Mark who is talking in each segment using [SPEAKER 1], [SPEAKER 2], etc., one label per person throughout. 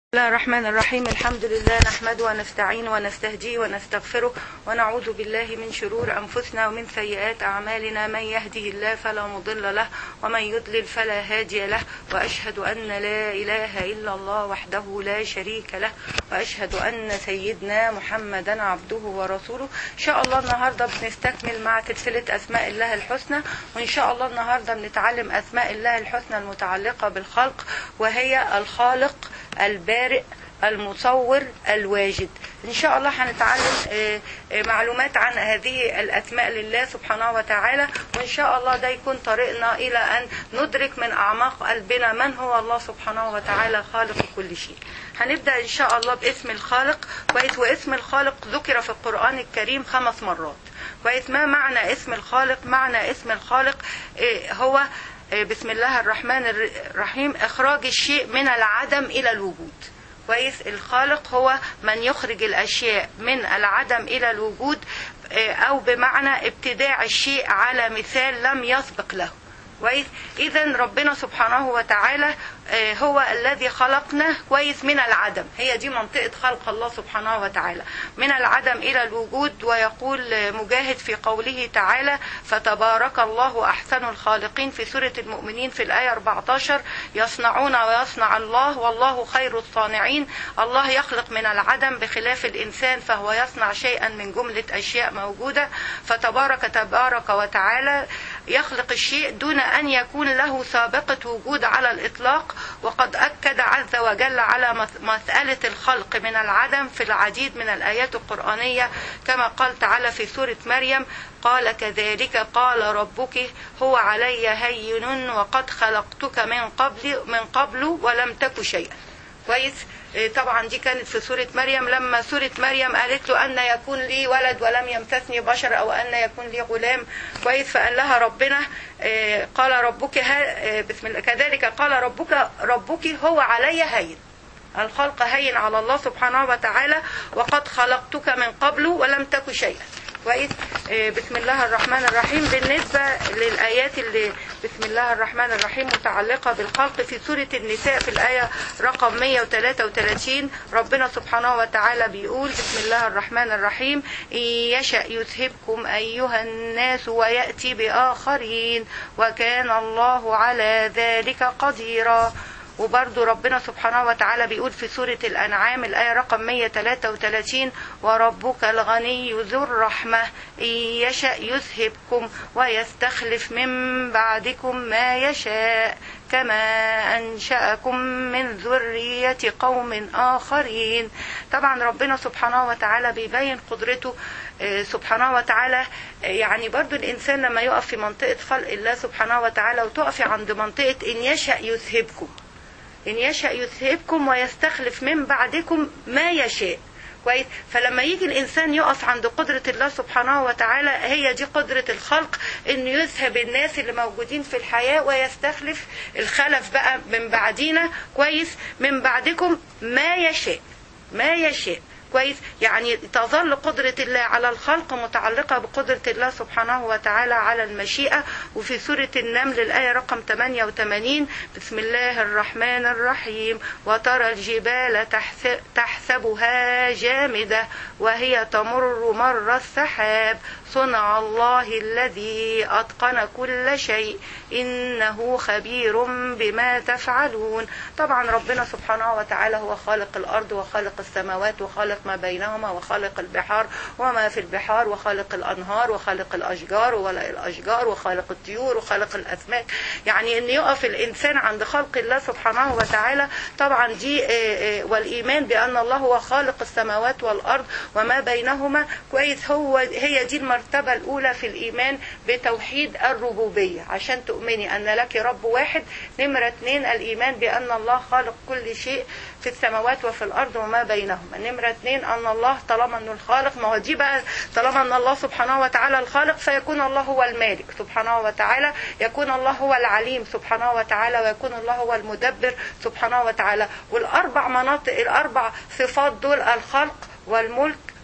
[SPEAKER 1] الله الرحمن الرحيم الحمد لله نحمده ونستعينه ونستهديه ونستغفره ونعوذ بالله من شرور أنفسنا ومن سيئات أعمالنا من يهده الله فلا مضل له ومن يضلل فلا هادي له وأشهد أن لا إله إلا الله وحده لا شريك له وأشهد أن سيدنا محمدا عبده ورسوله إن شاء الله النهاردة بنستكمل مع سلسلة أسماء الله الحسنى وإن شاء الله النهاردة بنتعلم أسماء الله الحسنى المتعلقة بالخلق وهي الخالق البارئ المصور الواجد ان شاء الله هنتعلم معلومات عن هذه الاسماء لله سبحانه وتعالى وان شاء الله ده يكون طريقنا الى ان ندرك من اعماق قلبنا من هو الله سبحانه وتعالى خالق كل شيء هنبدا ان شاء الله باسم الخالق كويس واسم الخالق ذكر في القران الكريم خمس مرات كويس ما معنى اسم الخالق معنى اسم الخالق هو بسم الله الرحمن الرحيم اخراج الشيء من العدم الى الوجود كويس الخالق هو من يخرج الاشياء من العدم الى الوجود او بمعنى ابتداع الشيء على مثال لم يسبق له كويس اذا ربنا سبحانه وتعالى هو الذي خلقنا كويس من العدم هي دي منطقة خلق الله سبحانه وتعالى من العدم إلى الوجود ويقول مجاهد في قوله تعالى فتبارك الله أحسن الخالقين في سورة المؤمنين في الآية 14 يصنعون ويصنع الله والله خير الصانعين الله يخلق من العدم بخلاف الإنسان فهو يصنع شيئا من جملة أشياء موجودة فتبارك تبارك وتعالى يخلق الشيء دون أن يكون له سابقة وجود على الإطلاق وقد أكد عز وجل على مسألة الخلق من العدم في العديد من الآيات القرآنية كما قال تعالى في سورة مريم قال كذلك قال ربك هو علي هين وقد خلقتك من قبل من قبل ولم تك شيئا كويس طبعا دي كانت في سورة مريم لما سورة مريم قالت له أن يكون لي ولد ولم يمسسني بشر أو أن يكون لي غلام كويس فقال لها ربنا قال ربك بسم الله كذلك قال ربك ربك هو علي هين الخلق هين على الله سبحانه وتعالى وقد خلقتك من قبل ولم تك شيئا كويس بسم الله الرحمن الرحيم بالنسبة للآيات اللي بسم الله الرحمن الرحيم متعلقة بالخلق في سورة النساء في الآية رقم 133 ربنا سبحانه وتعالى بيقول بسم الله الرحمن الرحيم إن يشأ يذهبكم أيها الناس ويأتي بآخرين وكان الله على ذلك قديرا وبرضه ربنا سبحانه وتعالى بيقول في سورة الأنعام الآية رقم 133 وربك الغني ذو الرحمة إن يشأ يذهبكم ويستخلف من بعدكم ما يشاء كما أنشأكم من ذرية قوم آخرين طبعا ربنا سبحانه وتعالى بيبين قدرته سبحانه وتعالى يعني برضو الإنسان لما يقف في منطقة خلق الله سبحانه وتعالى وتقفي عند منطقة إن يشأ يذهبكم إن يشأ يذهبكم ويستخلف من بعدكم ما يشاء كويس فلما يجي الانسان يقف عند قدره الله سبحانه وتعالى هي دي قدره الخلق انه يذهب الناس اللي موجودين في الحياه ويستخلف الخلف بقى من بعدينا كويس من بعدكم ما يشاء ما يشاء كويس يعني تظل قدرة الله على الخلق متعلقة بقدرة الله سبحانه وتعالى على المشيئة وفي سورة النمل الآية رقم 88 بسم الله الرحمن الرحيم وترى الجبال تحسبها جامدة وهي تمر مر السحاب صنع الله الذي أتقن كل شيء إنه خبير بما تفعلون طبعا ربنا سبحانه وتعالى هو خالق الأرض وخالق السماوات وخالق ما بينهما وخالق البحار وما في البحار وخالق الأنهار وخالق الأشجار ولا الأشجار وخالق الطيور وخالق الأسماك يعني أن يقف الإنسان عند خلق الله سبحانه وتعالى طبعا دي والإيمان بأن الله هو خالق السماوات والأرض وما بينهما كويس هو هي دي المرتبة الأولى في الإيمان بتوحيد الربوبية عشان تؤمني أن لك رب واحد نمرة اثنين الإيمان بأن الله خالق كل شيء في السماوات وفي الأرض وما بينهما نمرة اثنين أن الله طالما أنه الخالق ما هو دي بقى طالما أن الله سبحانه وتعالى الخالق فيكون الله هو المالك سبحانه وتعالى يكون الله هو العليم سبحانه وتعالى ويكون الله هو المدبر سبحانه وتعالى والأربع مناطق الأربع صفات دول الخلق والملك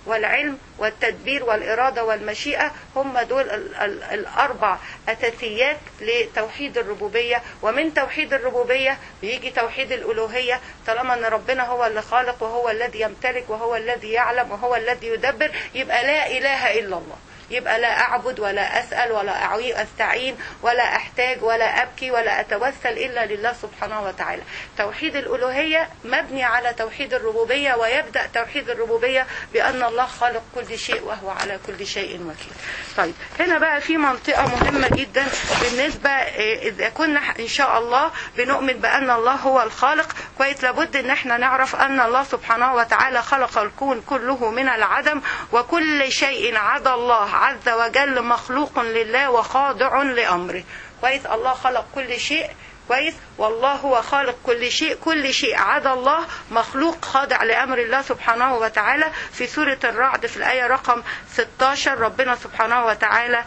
[SPEAKER 1] والعلم والتدبير والإرادة والمشيئة هم دول ال ال الأربع أساسيات لتوحيد الربوبية ومن توحيد الربوبية بيجي توحيد الألوهية طالما أن ربنا هو اللي خالق وهو الذي يمتلك وهو الذي يعلم وهو الذي يدبر يبقى لا إله إلا الله يبقى لا أعبد ولا أسأل ولا أعوي أستعين ولا أحتاج ولا أبكي ولا أتوسل إلا لله سبحانه وتعالى توحيد الألوهية مبني على توحيد الربوبية ويبدأ توحيد الربوبية بأن الله خالق كل شيء وهو على كل شيء وكيل طيب هنا بقى في منطقة مهمة جدا بالنسبة إذا كنا إن شاء الله بنؤمن بأن الله هو الخالق كويس لابد إن احنا نعرف أن الله سبحانه وتعالى خلق الكون كله من العدم وكل شيء عدا الله عز وجل مخلوق لله وخاضع لأمره كويس الله خلق كل شيء كويس والله هو خالق كل شيء كل شيء عدا الله مخلوق خاضع لأمر الله سبحانه وتعالى في سورة الرعد في الآية رقم 16 ربنا سبحانه وتعالى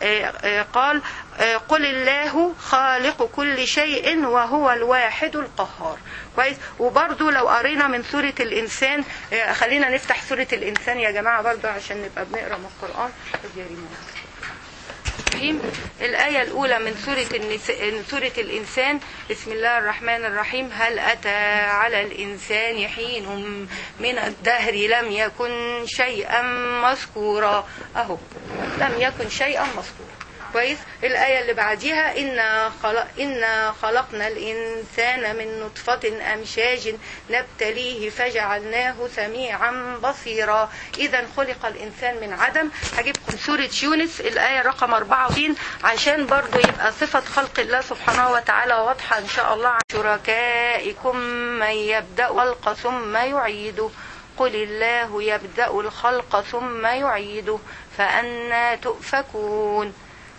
[SPEAKER 1] قال قل الله خالق كل شيء وهو الواحد القهار كويس وبرضو لو قرينا من سورة الإنسان خلينا نفتح سورة الإنسان يا جماعة برضو عشان نبقى بنقرأ من القرآن يا ريمون الرحيم الآية الأولى من سورة النساء سورة الإنسان بسم الله الرحمن الرحيم هل أتى على الإنسان حين من الدهر لم يكن شيئا مذكورا أهو لم يكن شيئا مذكورا كويس الآية اللي بعديها إنا خلق إنا خلقنا الإنسان من نطفة أمشاج نبتليه فجعلناه سميعا بصيرا إذا خلق الإنسان من عدم هجيبكم سورة يونس الآية رقم 24 عشان برضو يبقى صفة خلق الله سبحانه وتعالى واضحة إن شاء الله شركائكم من يبدأ الخلق ثم يعيده قل الله يبدأ الخلق ثم يعيده فأنا تؤفكون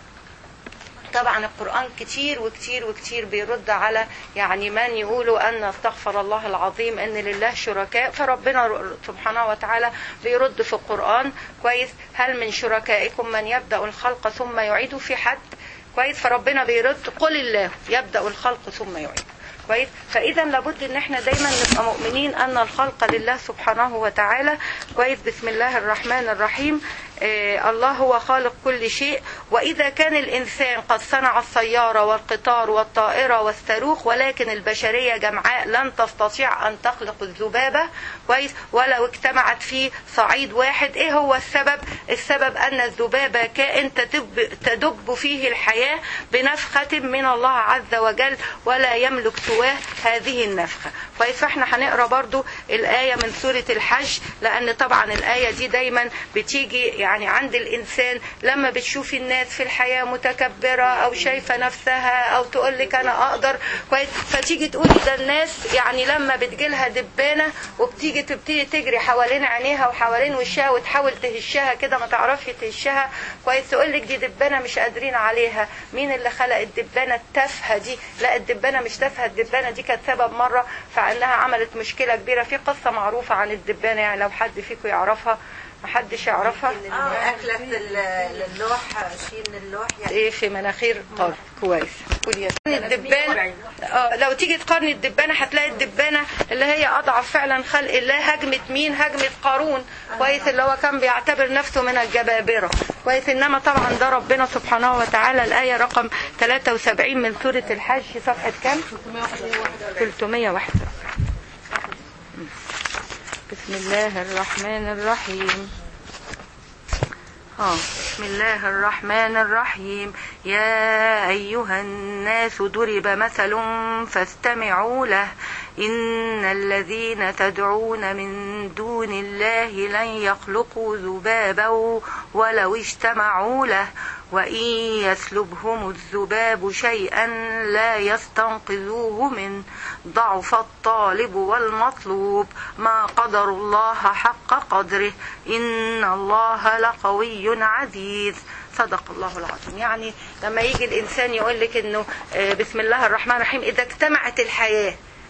[SPEAKER 1] طبعا القرآن كتير وكتير وكتير بيرد على يعني من يقولوا أن استغفر الله العظيم أن لله شركاء فربنا سبحانه وتعالى بيرد في القرآن كويس هل من شركائكم من يبدأ الخلق ثم يعيد في حد كويس فربنا بيرد قل الله يبدأ الخلق ثم يعيد كويس فاذا لابد ان احنا دايما نبقى مؤمنين ان الخلق لله سبحانه وتعالى كويس بسم الله الرحمن الرحيم آه الله هو خالق كل شيء واذا كان الانسان قد صنع السياره والقطار والطائره والصاروخ ولكن البشريه جمعاء لن تستطيع ان تخلق الذبابه كويس ولو اجتمعت في صعيد واحد ايه هو السبب السبب ان الذبابه كائن تدب, تدب فيه الحياه بنفخه من الله عز وجل ولا يملك سواه هذه النفخه كويس فاحنا هنقرا برضو الايه من سوره الحج لان طبعا الايه دي دايما بتيجي يعني عند الانسان لما بتشوف الناس في الحياه متكبره او شايفه نفسها او تقول لك انا اقدر كويس فتيجي تقولي ده الناس يعني لما بتجيلها دبانه وبتيجي تبتدي تجري حوالين عينيها وحوالين وشها وتحاول تهشها كده ما تعرفش تهشها كويس تقول لك دي دبانه مش قادرين عليها مين اللي خلق الدبانه التافهه دي لا الدبانه مش تافهه الدبانه دي كانت سبب مره فانها عملت مشكله كبيره في قصه معروفه عن الدبانه يعني لو حد فيكم يعرفها محدش يعرفها
[SPEAKER 2] اه اكلت اللوح شيل اللوح يعني
[SPEAKER 1] ايه في مناخير طب كويس قول يا الدبانه اه لو تيجي تقارني الدبانه هتلاقي الدبانه اللي هي اضعف فعلا خلق الله هجمت مين هجمت قارون كويس اللي هو كان بيعتبر نفسه من الجبابره كويس انما طبعا ده ربنا سبحانه وتعالى الايه رقم 73 من سوره الحج صفحه كام 301 بسم الله الرحمن الرحيم آه. بسم الله الرحمن الرحيم يا أيها الناس ضرب مثل فاستمعوا له إن الذين تدعون من دون الله لن يخلقوا ذبابا ولو اجتمعوا له وإن يسلبهم الذباب شيئا لا يستنقذوه منه ضعف الطالب والمطلوب ما قدر الله حق قدره إن الله لقوي عزيز صدق الله العظيم يعني لما يجي الإنسان يقول لك إنه بسم الله الرحمن الرحيم إذا اجتمعت الحياة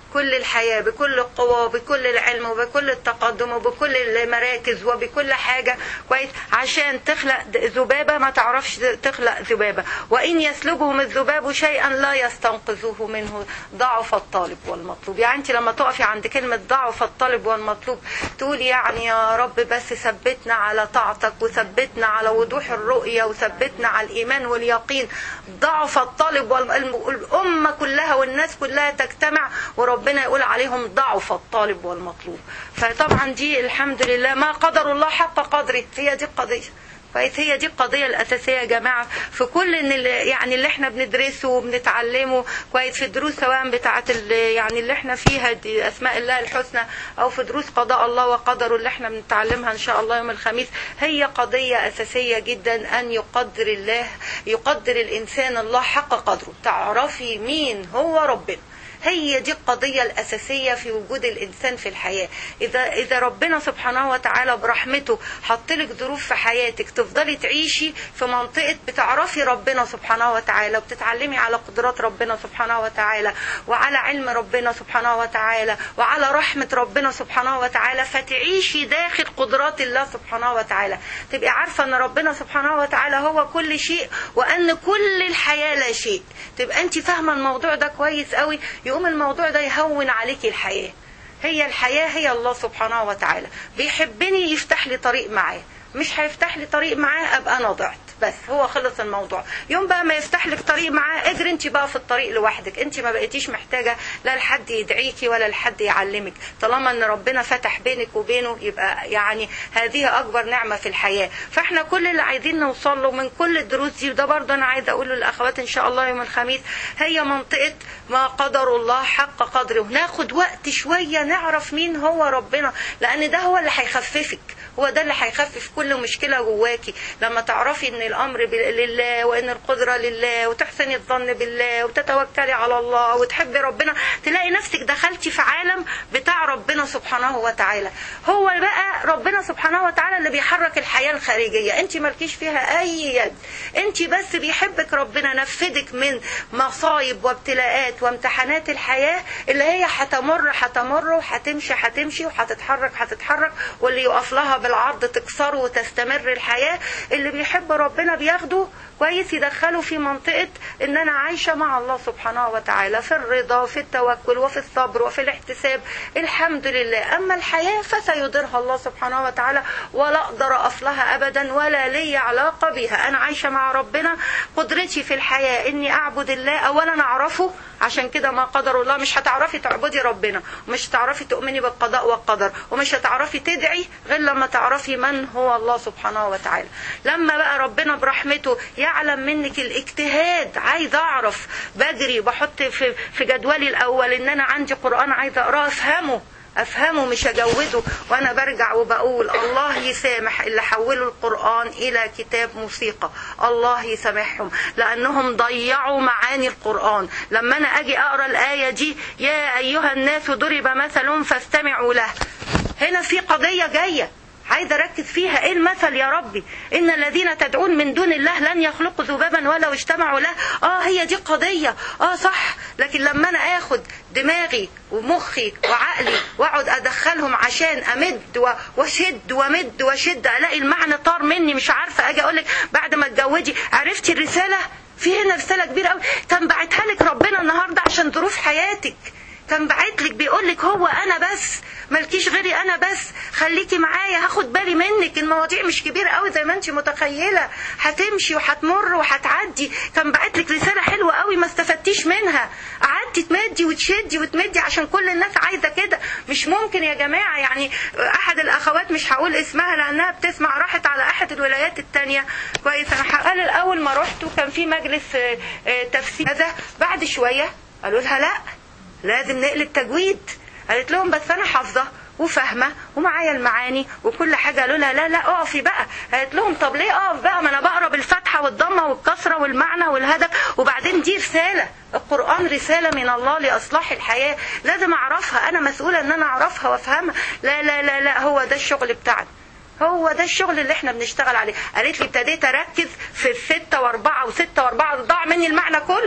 [SPEAKER 1] كل الحياة بكل القوة وبكل العلم وبكل التقدم وبكل المراكز وبكل حاجة كويس عشان تخلق ذبابة ما تعرفش تخلق ذبابة وإن يسلبهم الذباب شيئا لا يستنقذوه منه ضعف الطالب والمطلوب يعني أنت لما تقفي عند كلمة ضعف الطالب والمطلوب تقولي يعني يا رب بس ثبتنا على طاعتك وثبتنا على وضوح الرؤية وثبتنا على الإيمان واليقين ضعف الطالب والأمة كلها والناس كلها تجتمع وربنا يقول عليهم ضعف الطالب والمطلوب فطبعا دي الحمد لله ما قدر الله حق قدره هي دي القضية كويس هي دي القضية الأساسية يا جماعة في كل إن اللي يعني اللي احنا بندرسه وبنتعلمه كويس في الدروس سواء بتاعة يعني اللي احنا فيها دي أسماء الله الحسنى أو في دروس قضاء الله وقدره اللي احنا بنتعلمها إن شاء الله يوم الخميس هي قضية أساسية جدا أن يقدر الله يقدر الإنسان الله حق قدره تعرفي مين هو ربنا هي دي القضية الأساسية في وجود الإنسان في الحياة إذا, إذا ربنا سبحانه وتعالى برحمته حطلك ظروف في حياتك تفضلي تعيشي في منطقة بتعرفي ربنا سبحانه وتعالى وبتتعلمي على قدرات ربنا سبحانه وتعالى وعلى علم ربنا سبحانه وتعالى وعلى رحمة ربنا سبحانه وتعالى فتعيشي داخل قدرات الله سبحانه وتعالى تبقي عارفة أن ربنا سبحانه وتعالى هو كل شيء وأن كل الحياة لا شيء تبقى أنت فاهمة الموضوع ده كويس قوي يقوم الموضوع ده يهون عليكي الحياة هي الحياة هي الله سبحانه وتعالى بيحبني يفتح لي طريق معاه مش هيفتح لي طريق معاه ابقى انا ضعت بس هو خلص الموضوع يوم بقى ما يفتح لك طريق معاه اجري انت بقى في الطريق لوحدك انت ما بقيتيش محتاجه لا لحد يدعيكي ولا لحد يعلمك طالما ان ربنا فتح بينك وبينه يبقى يعني هذه اكبر نعمه في الحياه فاحنا كل اللي عايزين نوصل له من كل الدروس دي وده برضه انا عايزه اقوله للاخوات ان شاء الله يوم الخميس هي منطقه ما قدر الله حق قدره ناخد وقت شويه نعرف مين هو ربنا لان ده هو اللي هيخففك هو ده اللي هيخفف كل مشكلة جواكي لما تعرفي ان الامر لله وان القدرة لله وتحسني الظن بالله وتتوكلي على الله وتحبي ربنا تلاقي نفسك دخلتي في عالم بتاع ربنا سبحانه وتعالى هو بقى ربنا سبحانه وتعالى اللي بيحرك الحياة الخارجية انت مالكيش فيها اي يد انت بس بيحبك ربنا نفذك من مصايب وابتلاءات وامتحانات الحياة اللي هي هتمر هتمر وهتمشي هتمشي وهتتحرك هتتحرك واللي يقف لها بالعرض تكسره وتستمر الحياة اللي بيحب ربنا بياخده كويس يدخله في منطقة ان انا عايشة مع الله سبحانه وتعالى في الرضا وفي التوكل وفي الصبر وفي الاحتساب الحمد لله اما الحياة فسيديرها الله سبحانه وتعالى ولا اقدر اقف لها ابدا ولا لي علاقة بها انا عايشة مع ربنا قدرتي في الحياة اني اعبد الله اولا اعرفه عشان كده ما قدر الله مش هتعرفي تعبدي ربنا ومش هتعرفي تؤمني بالقضاء والقدر ومش هتعرفي تدعي غير لما تعرفي من هو الله سبحانه وتعالى لما بقى ربنا برحمته يعلم منك الاجتهاد عايز اعرف بجري بحط في في جدولي الاول ان انا عندي قران عايز اقراه افهمه افهمه مش اجوده وانا برجع وبقول الله يسامح اللي حولوا القران الى كتاب موسيقى الله يسامحهم لانهم ضيعوا معاني القران لما انا اجي اقرا الايه دي يا ايها الناس ضرب مثل فاستمعوا له هنا في قضيه جايه عايزه اركز فيها ايه المثل يا ربي ان الذين تدعون من دون الله لن يخلقوا ذبابا ولو اجتمعوا له اه هي دي قضيه اه صح لكن لما انا اخد دماغي ومخي وعقلي واقعد ادخلهم عشان امد واشد وامد واشد الاقي المعنى طار مني مش عارفه اجي اقول لك بعد ما اتجوزي عرفتي الرساله في هنا رساله كبيره قوي كان باعتها لك ربنا النهارده عشان ظروف حياتك كان باعت لك بيقول لك هو انا بس مالكيش غيري انا بس خليكي معايا هاخد بالي منك المواضيع مش كبيره قوي زي ما انت متخيله هتمشي وهتمر وهتعدي كان باعت لك رساله حلوه قوي ما استفدتيش منها قعدتي تمدي وتشدي وتمدي عشان كل الناس عايزه كده مش ممكن يا جماعه يعني احد الاخوات مش هقول اسمها لانها بتسمع راحت على احد الولايات التانية كويس انا هقال الاول ما رحت وكان في مجلس تفسير هذا بعد شويه قالوا لها لا لازم نقلب تجويد قالت لهم بس انا حافظه وفاهمه ومعايا المعاني وكل حاجه قالوا لها لا لا اقفي بقى قالت لهم طب ليه اقف بقى ما انا بقرا بالفتحه والضمه والكسره والمعنى والهدف وبعدين دي رساله القران رساله من الله لاصلاح الحياه لازم اعرفها انا مسؤوله ان انا اعرفها وافهمها لا لا لا لا هو ده الشغل بتاعنا هو ده الشغل اللي احنا بنشتغل عليه قالت لي ابتديت اركز في الستة واربعة وستة واربعة ضاع مني المعنى كله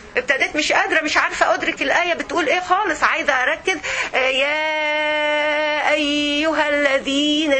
[SPEAKER 1] ابتديت مش قادرة مش عارفة أدرك الآية بتقول إيه خالص عايزة أركز آه، يا أيها الذين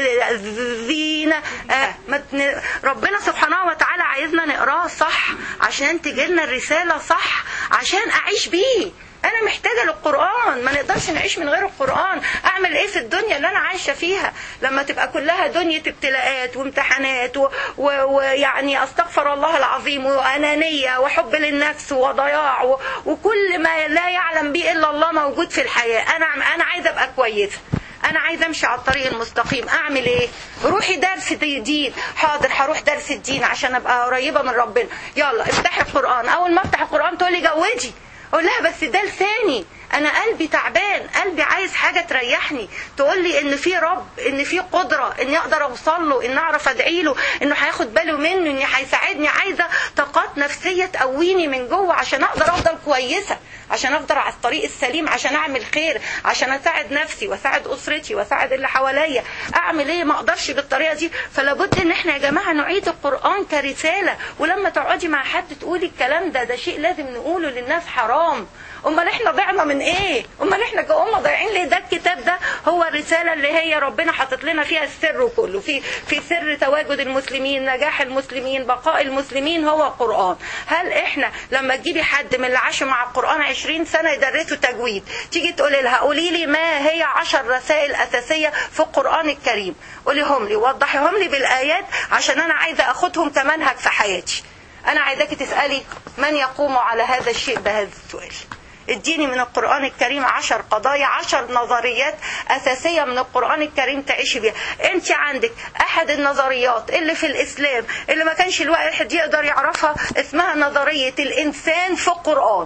[SPEAKER 1] الذين آه، ما تن- ربنا سبحانه وتعالى عايزنا نقراه صح عشان تجيلنا الرسالة صح عشان أعيش بيه انا محتاجه للقران ما نقدرش نعيش من غير القران اعمل ايه في الدنيا اللي انا عايشه فيها لما تبقى كلها دنيا ابتلاءات وامتحانات و- و- ويعني استغفر الله العظيم وانانيه وحب للنفس وضياع و- وكل ما لا يعلم به الا الله موجود في الحياه انا انا عايزه ابقى كويسه انا عايزه امشي على الطريق المستقيم اعمل ايه روحي درس دي- دين حاضر هروح درس الدين عشان ابقى قريبه من ربنا يلا افتحي القران اول ما افتح القران تقولي جوزي اقول لها بس ده لساني انا قلبي تعبان قلبي عايز حاجه تريحني تقول لي ان في رب ان في قدره اني اقدر اوصل له ان اعرف ادعي له انه هياخد باله منه اني هيساعدني عايزه طاقات نفسيه تقويني من جوه عشان اقدر افضل كويسه عشان افضل على الطريق السليم عشان اعمل خير عشان اساعد نفسي واساعد اسرتي واساعد اللي حواليا اعمل ايه ما اقدرش بالطريقه دي فلا بد ان احنا يا جماعه نعيد القران كرساله ولما تقعدي مع حد تقولي الكلام ده ده شيء لازم نقوله للناس حرام امال احنا ضعنا من ايه امال احنا جوه ضايعين ليه ده الكتاب ده هو الرساله اللي هي ربنا حاطط لنا فيها السر كله في في سر تواجد المسلمين نجاح المسلمين بقاء المسلمين هو القران هل احنا لما تجيبي حد من اللي عاشوا مع القران 20 سنه يدرسوا تجويد تيجي تقولي لها قولي لي ما هي عشر رسائل اساسيه في القران الكريم قوليهم لي وضحيهم لي بالايات عشان انا عايزه اخدهم كمنهج في حياتي انا عايزاكي تسالي من يقوم على هذا الشيء بهذا السؤال اديني من القرآن الكريم عشر قضايا عشر نظريات أساسية من القرآن الكريم تعيشي بيها انت عندك أحد النظريات اللي في الإسلام اللي ما كانش الواحد يقدر يعرفها اسمها نظرية الإنسان في القرآن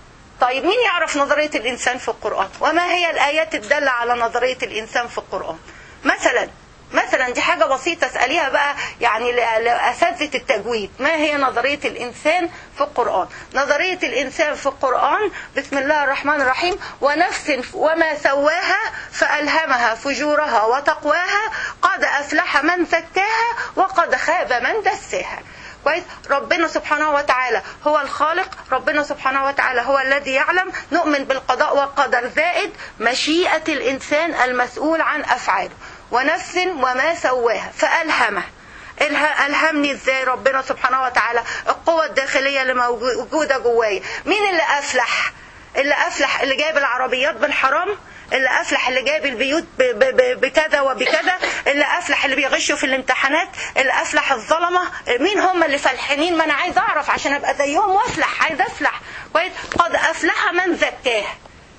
[SPEAKER 1] طيب مين يعرف نظرية الإنسان في القرآن وما هي الآيات الدالة على نظرية الإنسان في القرآن مثلا مثلا دي حاجة بسيطة اسأليها بقى يعني ل- لأساتذة التجويد ما هي نظرية الإنسان في القرآن نظرية الإنسان في القرآن بسم الله الرحمن الرحيم ونفس وما سواها فألهمها فجورها وتقواها قد أفلح من زكاها وقد خاب من دساها كويس ربنا سبحانه وتعالى هو الخالق ربنا سبحانه وتعالى هو الذي يعلم نؤمن بالقضاء والقدر زائد مشيئة الإنسان المسؤول عن أفعاله ونفس وما سواها فألهمه إله- ألهمني ازاي ربنا سبحانه وتعالى القوة الداخلية اللي موجودة جوايا مين اللي أفلح اللي أفلح اللي جايب العربيات بالحرام اللي أفلح اللي جايب البيوت ب- ب- ب- بكذا وبكذا اللي أفلح اللي بيغشوا في الامتحانات اللي أفلح الظلمة مين هم اللي فالحين ما أنا عايز أعرف عشان أبقى زيهم وأفلح عايز أفلح كويس قد أفلح من زكاها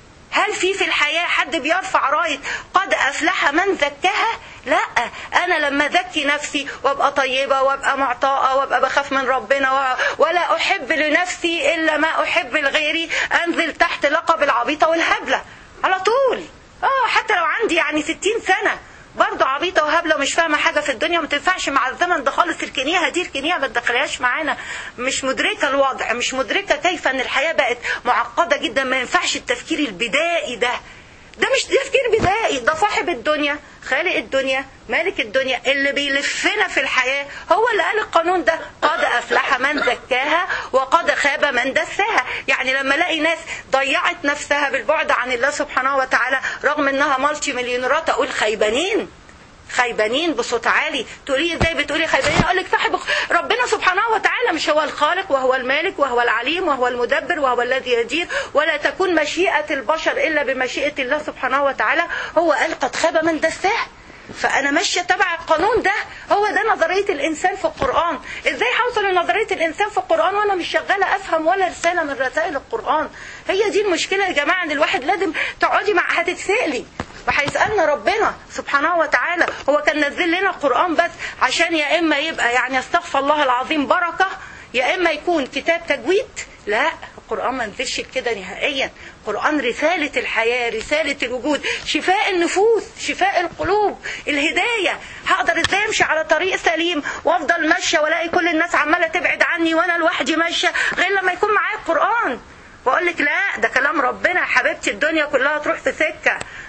[SPEAKER 1] هل في في الحياة حد بيرفع راية قد أفلح من زكاها لا أنا لما زكي نفسي وأبقى طيبة وأبقى معطاءة وأبقى بخاف من ربنا و- ولا أحب لنفسي إلا ما أحب لغيري أنزل تحت لقب العبيطة والهبلة على طول آه حتى لو عندي يعني ستين سنة برضه عبيطه وهبله ومش فاهمه حاجه في الدنيا وما تنفعش مع الزمن ده خالص الكنيهه دي الكنيهه ما تدخلهاش معانا مش مدركه الوضع مش مدركه كيف ان الحياه بقت معقده جدا ما ينفعش التفكير البدائي ده ده مش تفكير بدائي ده صاحب الدنيا خالق الدنيا مالك الدنيا اللي بيلفنا في الحياة هو اللي قال القانون ده قد أفلح من زكاها وقد خاب من دساها يعني لما الاقي ناس ضيعت نفسها بالبعد عن الله سبحانه وتعالى رغم انها مالتي مليونيرات اقول خيبانين خيبانين بصوت عالي تقولي ازاي بتقولي خيبانين اقول لك صاحب ربنا سبحانه وتعالى مش هو الخالق وهو المالك وهو العليم وهو المدبر وهو الذي يدير ولا تكون مشيئة البشر الا بمشيئة الله سبحانه وتعالى هو قال قد خاب من دساه فانا ماشيه تبع القانون ده هو ده نظريه الانسان في القران ازاي هوصل لنظريه الانسان في القران وانا مش شغاله افهم ولا رساله من رسائل القران هي دي المشكله يا جماعه ان الواحد لازم تقعدي مع هتتسالي وهيسألنا ربنا سبحانه وتعالى هو كان نزل لنا القرآن بس عشان يا إما يبقى يعني استغفر الله العظيم بركة يا إما يكون كتاب تجويد لا القرآن ما نزلش كده نهائيا القرآن رسالة الحياة رسالة الوجود شفاء النفوس شفاء القلوب الهداية هقدر ازاي امشي على طريق سليم وافضل ماشية والاقي كل الناس عمالة تبعد عني وانا لوحدي ماشية غير لما يكون معايا القرآن واقول لك لا ده كلام ربنا يا حبيبتي الدنيا كلها تروح في سكه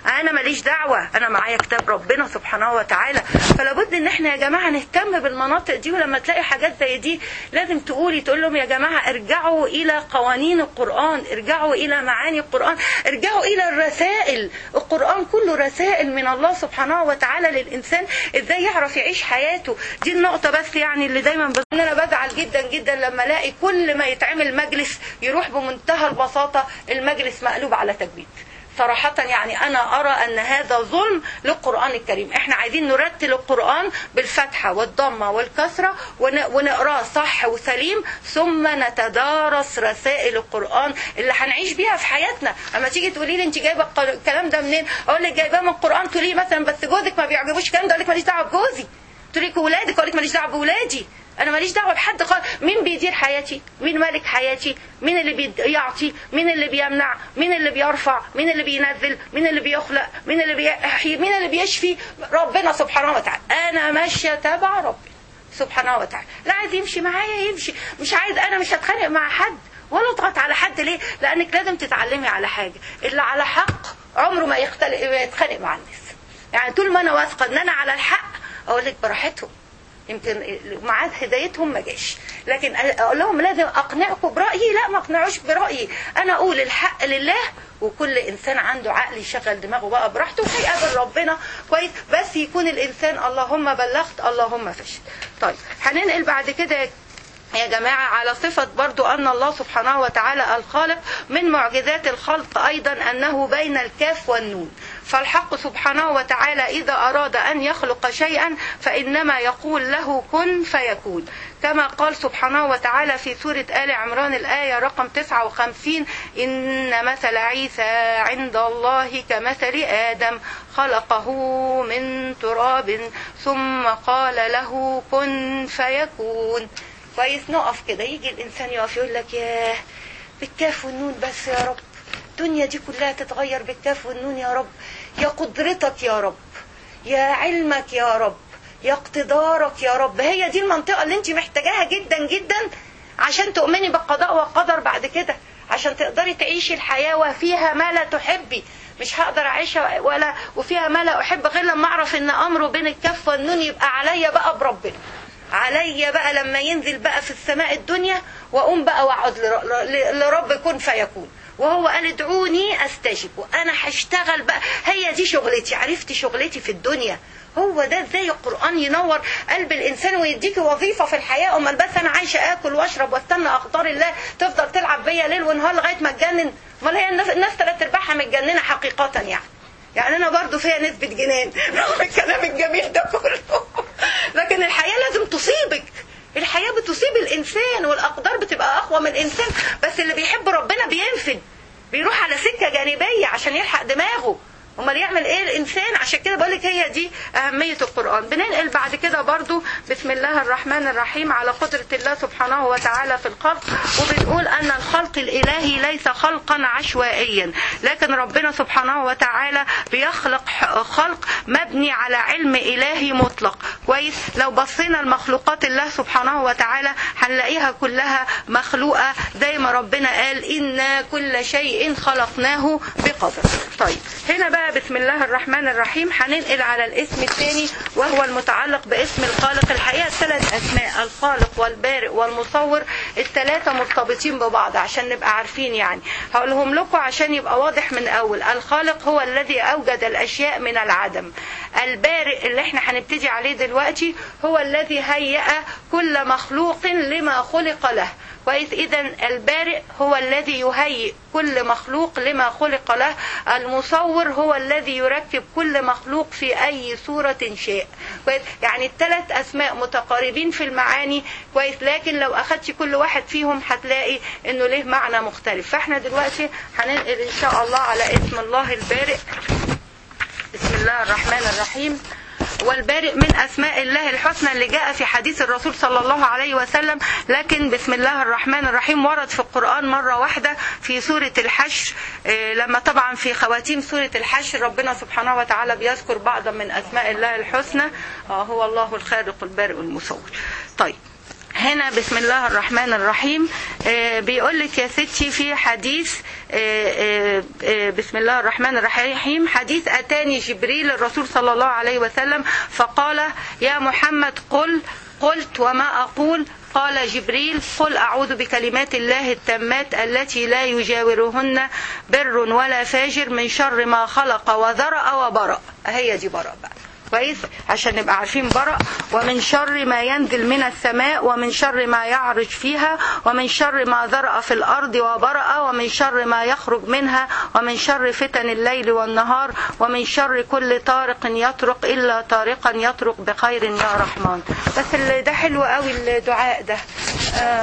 [SPEAKER 1] انا ماليش دعوه انا معايا كتاب ربنا سبحانه وتعالى فلا بد ان احنا يا جماعه نهتم بالمناطق دي ولما تلاقي حاجات زي دي لازم تقولي تقول لهم يا جماعه ارجعوا الى قوانين القران ارجعوا الى معاني القران ارجعوا الى الرسائل القران كله رسائل من الله سبحانه وتعالى للانسان ازاي يعرف يعيش حياته دي النقطه بس يعني اللي دايما بس انا بزعل جدا جدا لما الاقي كل ما يتعمل مجلس يروح بمنتهى البساطه المجلس مقلوب على تجويد صراحة يعني أنا أرى أن هذا ظلم للقرآن الكريم إحنا عايزين نرتل القرآن بالفتحة والضمة والكسرة ون- ونقراه صح وسليم ثم نتدارس رسائل القرآن اللي هنعيش بيها في حياتنا أما تيجي تقولي لي أنت جايبة الق- الكلام ده منين أقول لك جايباه من القرآن تقولي لي مثلا بس جوزك ما بيعجبوش الكلام ده أقول لك ماليش دعوة بجوزي تقولي لك ولادك أقول لك ماليش دعوة بولادي انا ماليش دعوه بحد خالص مين بيدير حياتي مين مالك حياتي مين اللي بيعطي مين اللي بيمنع مين اللي بيرفع مين اللي بينزل مين اللي بيخلق مين اللي بيحيي مين اللي بيشفي ربنا سبحانه وتعالى انا ماشيه تبع ربنا سبحانه وتعالى لا عايز يمشي معايا يمشي مش عايز انا مش هتخانق مع حد ولا اضغط على حد ليه لانك لازم تتعلمي على حاجه اللي على حق عمره ما يختلق يتخانق مع الناس يعني طول ما انا واثقه ان انا على الحق اقول لك براحتهم يمكن ميعاد هدايتهم ما جاش لكن اقول لهم لازم اقنعكم برايي لا ما اقنعوش برايي انا اقول الحق لله وكل انسان عنده عقل يشغل دماغه بقى براحته وهيقابل ربنا كويس بس يكون الانسان اللهم بلغت اللهم فشل طيب هننقل بعد كده يا جماعة على صفة برضو أن الله سبحانه وتعالى الخالق من معجزات الخلق أيضا أنه بين الكاف والنون فالحق سبحانه وتعالى إذا أراد أن يخلق شيئا فإنما يقول له كن فيكون كما قال سبحانه وتعالى في سورة آل عمران الآية رقم 59 إن مثل عيسى عند الله كمثل آدم خلقه من تراب ثم قال له كن فيكون كويس نقف كده يجي الانسان يقف يقول لك ياه بالكاف والنون بس يا رب الدنيا دي كلها تتغير بالكاف والنون يا رب يا قدرتك يا رب يا علمك يا رب يا اقتدارك يا رب هي دي المنطقة اللي انت محتاجاها جدا جدا عشان تؤمني بالقضاء والقدر بعد كده عشان تقدري تعيشي الحياة وفيها ما لا تحبي مش هقدر اعيشها ولا وفيها ما لا احب غير لما اعرف ان امره بين الكف والنون يبقى عليا بقى بربنا عليا بقى لما ينزل بقى في السماء الدنيا واقوم بقى واقعد لرب كن فيكون وهو قال ادعوني استجب وانا هشتغل بقى هي دي شغلتي عرفت شغلتي في الدنيا هو ده ازاي القران ينور قلب الانسان ويديكي وظيفه في الحياه امال بس انا عايشه اكل واشرب واستنى اقدار الله تفضل تلعب بيا ليل ونهار لغايه ما اتجنن امال هي الناس الناس ثلاث ارباعها متجننه حقيقه يعني يعني انا برضو فيها نسبه جنان رغم الكلام الجميل ده كله لكن الحياه لازم تصيبك الحياه بتصيب الانسان والاقدار بتبقى اقوى من الانسان بس اللي بيحب ربنا بينفد بيروح على سكه جانبيه عشان يلحق دماغه امال يعمل ايه الانسان عشان كده بقول لك هي دي اهميه القران بننقل بعد كده برضو بسم الله الرحمن الرحيم على قدره الله سبحانه وتعالى في الخلق وبنقول ان الخلق الالهي ليس خلقا عشوائيا لكن ربنا سبحانه وتعالى بيخلق خلق مبني على علم الهي مطلق كويس لو بصينا لمخلوقات الله سبحانه وتعالى هنلاقيها كلها مخلوقه زي ما ربنا قال انا كل شيء خلقناه بقدر طيب هنا بقى بسم الله الرحمن الرحيم هننقل على الاسم الثاني وهو المتعلق باسم الخالق الحقيقه الثلاث اسماء الخالق والبارئ والمصور الثلاثه مرتبطين ببعض عشان نبقى عارفين يعني هقولهم لكم عشان يبقى واضح من اول الخالق هو الذي اوجد الاشياء من العدم البارئ اللي احنا هنبتدي عليه دلوقتي هو الذي هيأ كل مخلوق لما خلق له كويس اذا البارئ هو الذي يهيئ كل مخلوق لما خلق له المصور هو الذي يركب كل مخلوق في اي صورة شاء كويس يعني الثلاث اسماء متقاربين في المعاني كويس لكن لو اخدتي كل واحد فيهم هتلاقي انه له معنى مختلف فاحنا دلوقتي هننقل ان شاء الله على اسم الله البارئ بسم الله الرحمن الرحيم والبارئ من أسماء الله الحسنى اللي جاء في حديث الرسول صلى الله عليه وسلم لكن بسم الله الرحمن الرحيم ورد في القرآن مرة واحدة في سورة الحشر لما طبعا في خواتيم سورة الحشر ربنا سبحانه وتعالى بيذكر بعضا من أسماء الله الحسنى هو الله الخالق البارئ المصور طيب هنا بسم الله الرحمن الرحيم آه، بيقول لك يا ستي في حديث آه، آه، آه، بسم الله الرحمن الرحيم حديث أتاني جبريل الرسول صلى الله عليه وسلم فقال يا محمد قل قلت وما أقول قال جبريل قل أعوذ بكلمات الله التامات التي لا يجاورهن بر ولا فاجر من شر ما خلق وذرأ وبرأ هي دي برأ بقى كويس عشان نبقى عارفين برأ ومن شر ما ينزل من السماء ومن شر ما يعرج فيها ومن شر ما ذرأ في الأرض وبرأ ومن شر ما يخرج منها ومن شر فتن الليل والنهار ومن شر كل طارق يطرق إلا طارقا يطرق بخير يا رحمن بس ال- ده حلو قوي الدعاء ده آه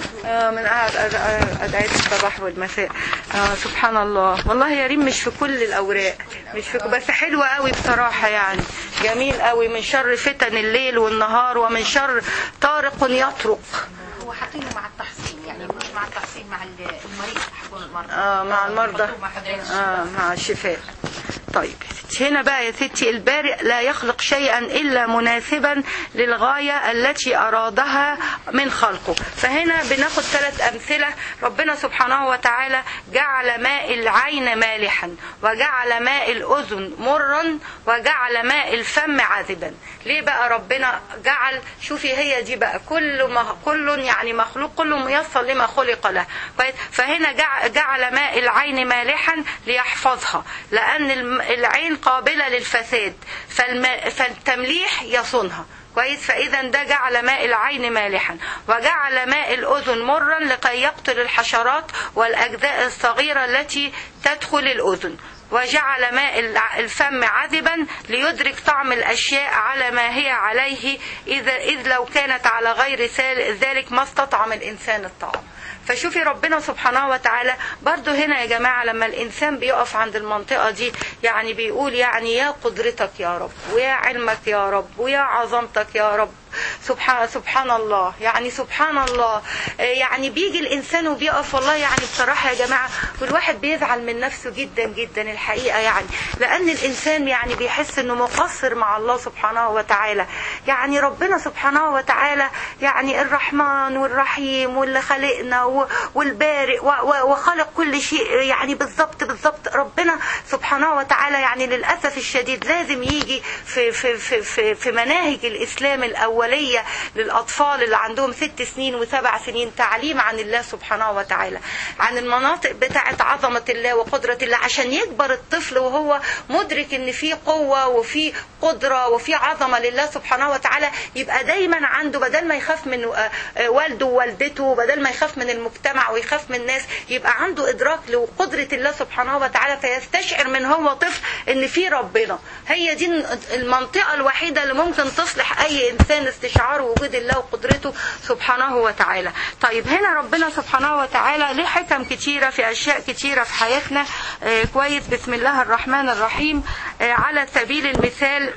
[SPEAKER 1] آه من قاعد أدعية الصباح والمساء آه سبحان الله والله يا ريم مش في كل الأوراق مش في بس حلوة قوي بصراحة يعني جميل قوي من شر فتن الليل والنهار ومن شر طارق يطرق
[SPEAKER 3] هو حاطينه مع التحصين يعني مش مع التحصين مع ال- المريض حقون المرضى
[SPEAKER 1] آه مع المرضى
[SPEAKER 3] مكتوب مع حضرتك
[SPEAKER 1] آه مع الشفاء طيب يا ستي، هنا بقى يا ستي البارئ لا يخلق شيئا إلا مناسبا للغاية التي أرادها من خلقه فهنا بناخد ثلاث أمثلة ربنا سبحانه وتعالى جعل ماء العين مالحا وجعل ماء الأذن مرا وجعل ماء الفم عذبا ليه بقى ربنا جعل شوفي هي دي بقى كل ما كل يعني مخلوق كله ميسر لما خلق له كويس؟ فهنا جع- جعل ماء العين مالحا ليحفظها لأن الم- العين قابلة للفساد فالم- فالتمليح يصونها كويس فإذا ده جعل ماء العين مالحا وجعل ماء الأذن مرا لكي يقتل الحشرات والأجزاء الصغيرة التي تدخل الأذن وجعل ماء الع- الفم عذبا ليدرك طعم الأشياء على ما هي عليه إذا إذ لو كانت على غير سال- ذلك ما استطعم الإنسان الطعام فشوفي ربنا سبحانه وتعالى برضو هنا يا جماعة لما الإنسان بيقف عند المنطقة دي يعني بيقول يعني يا قدرتك يا رب ويا علمك يا رب ويا عظمتك يا رب سبحان سبحان الله يعني سبحان الله آه، يعني بيجي الانسان وبيقف والله يعني بصراحه يا جماعه والواحد بيزعل من نفسه جدا جدا الحقيقه يعني لان الانسان يعني بيحس انه مقصر مع الله سبحانه وتعالى يعني ربنا سبحانه وتعالى يعني الرحمن والرحيم واللي خلقنا و- والبارئ و- و- وخلق كل شيء يعني بالظبط بالظبط ربنا سبحانه وتعالى يعني للاسف الشديد لازم يجي في في في في, في مناهج الاسلام الاوليه للاطفال اللي عندهم ست سنين وسبع سنين تعليم عن الله سبحانه وتعالى عن المناطق بتاعه عظمه الله وقدره الله عشان يكبر الطفل وهو مدرك ان في قوه وفي قدره وفي عظمه لله سبحانه وتعالى يبقى دايما عنده بدل ما يخاف من آه، آه، والده ووالدته بدل ما يخاف من المجتمع ويخاف من الناس يبقى عنده ادراك لقدره الله سبحانه وتعالى فيستشعر من هو طفل ان في ربنا هي دي المنطقه الوحيده اللي ممكن تصلح اي انسان استشعار وجود الله وقدرته سبحانه وتعالى طيب هنا ربنا سبحانه وتعالى ليه حكم كتيره في اشياء كتيره في حياتنا آه كويس بسم الله الرحمن الرحيم آه على سبيل المثال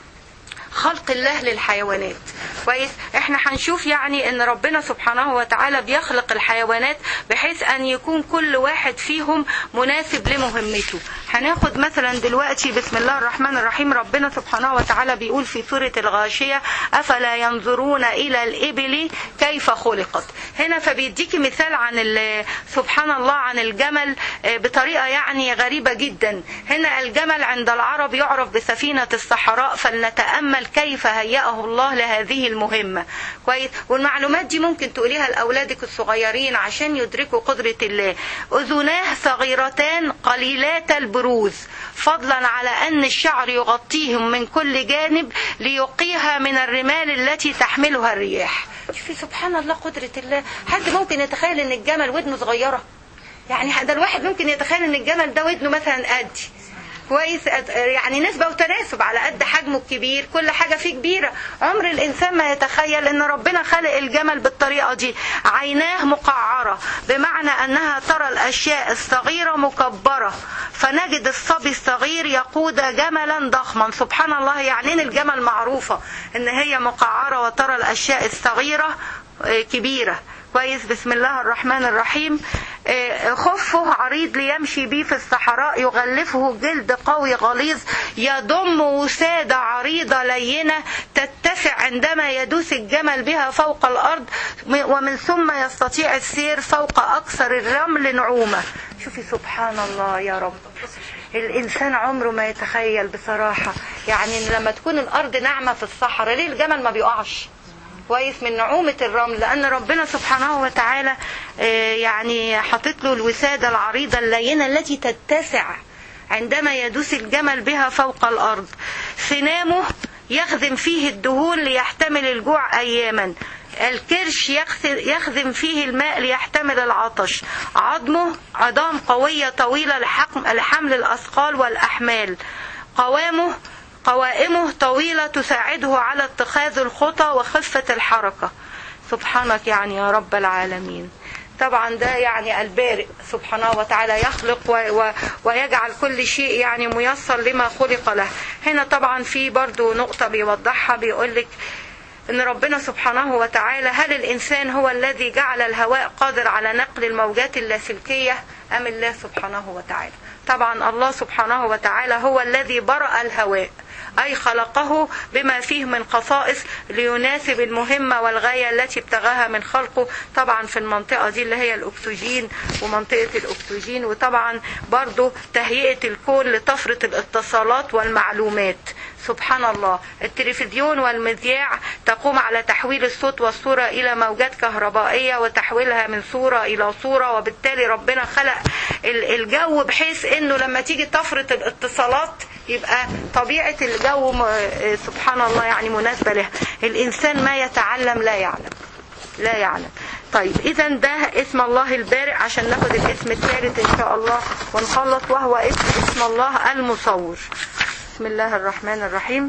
[SPEAKER 1] خلق الله للحيوانات كويس احنا هنشوف يعني ان ربنا سبحانه وتعالى بيخلق الحيوانات بحيث ان يكون كل واحد فيهم مناسب لمهمته هناخد مثلا دلوقتي بسم الله الرحمن الرحيم ربنا سبحانه وتعالى بيقول في سورة الغاشية افلا ينظرون الى الابل كيف خلقت هنا فبيديكي مثال عن ال- سبحان الله عن الجمل آه، بطريقة يعني غريبة جدا هنا الجمل عند العرب يعرف بسفينة الصحراء فلنتأمل كيف هيأه الله لهذه المهمة كويس والمعلومات دي ممكن تقوليها لأولادك الصغيرين عشان يدركوا قدرة الله أذناه صغيرتان قليلات البروز فضلا على أن الشعر يغطيهم من كل جانب ليقيها من الرمال التي تحملها الرياح شوفي سبحان الله قدرة الله حد ممكن يتخيل ان الجمل ودنه صغيرة يعني ده الواحد ممكن يتخيل ان الجمل ده ودنه مثلا قدي كويس يعني نسبة وتناسب على قد حجمه الكبير كل حاجة فيه كبيرة عمر الإنسان ما يتخيل أن ربنا خلق الجمل بالطريقة دي عيناه مقعرة بمعنى أنها ترى الأشياء الصغيرة مكبرة فنجد الصبي الصغير يقود جملا ضخما سبحان الله يعني إن الجمل معروفة أن هي مقعرة وترى الأشياء الصغيرة آه، كبيرة كويس بسم الله الرحمن الرحيم آه، خفه عريض ليمشي به في الصحراء يغلفه جلد قوي غليظ يضم وسادة عريضة لينة تتسع تتسع عندما يدوس الجمل بها فوق الأرض ومن ثم يستطيع السير فوق أكثر الرمل نعومة شوفي سبحان الله يا رب الإنسان عمره ما يتخيل بصراحة يعني لما تكون الأرض ناعمة في الصحراء ليه الجمل ما بيقعش كويس من نعومة الرمل لأن ربنا سبحانه وتعالى آه، يعني حاطط له الوسادة العريضة اللينة التي تتسع عندما يدوس الجمل بها فوق الأرض سنامه يخدم فيه الدهون ليحتمل الجوع أياما الكرش يخس- يخدم فيه الماء ليحتمل العطش عظمه عظام قوية طويلة لحقم- لحمل الأثقال والأحمال قوامه قوائمه طويلة تساعده على اتخاذ الخطى وخفة الحركة سبحانك يعني يا رب العالمين طبعا ده يعني البارئ سبحانه وتعالى يخلق و و ويجعل كل شيء يعني ميسر لما خلق له هنا طبعا في برضو نقطة بيوضحها بيقولك ان ربنا سبحانه وتعالى هل الانسان هو الذي جعل الهواء قادر على نقل الموجات اللاسلكيه ام الله سبحانه وتعالى طبعا الله سبحانه وتعالى هو الذي برأ الهواء أي خلقه بما فيه من خصائص ليناسب المهمة والغاية التي ابتغاها من خلقه طبعا في المنطقة دي اللي هي الأكسجين ومنطقة الأكسجين وطبعا برضو تهيئة الكون لطفرة الاتصالات والمعلومات سبحان الله التلفزيون والمذياع تقوم على تحويل الصوت والصورة إلى موجات كهربائية وتحويلها من صورة إلى صورة وبالتالي ربنا خلق ال- الجو بحيث إنه لما تيجي طفرة الاتصالات يبقى طبيعة الجو م- آه، سبحان الله يعني مناسبة له الإنسان ما يتعلم لا يعلم لا يعلم طيب اذا ده اسم الله البارئ عشان ناخد الاسم الثالث ان شاء الله ونخلص وهو اسم, اسم الله المصور بسم الله الرحمن الرحيم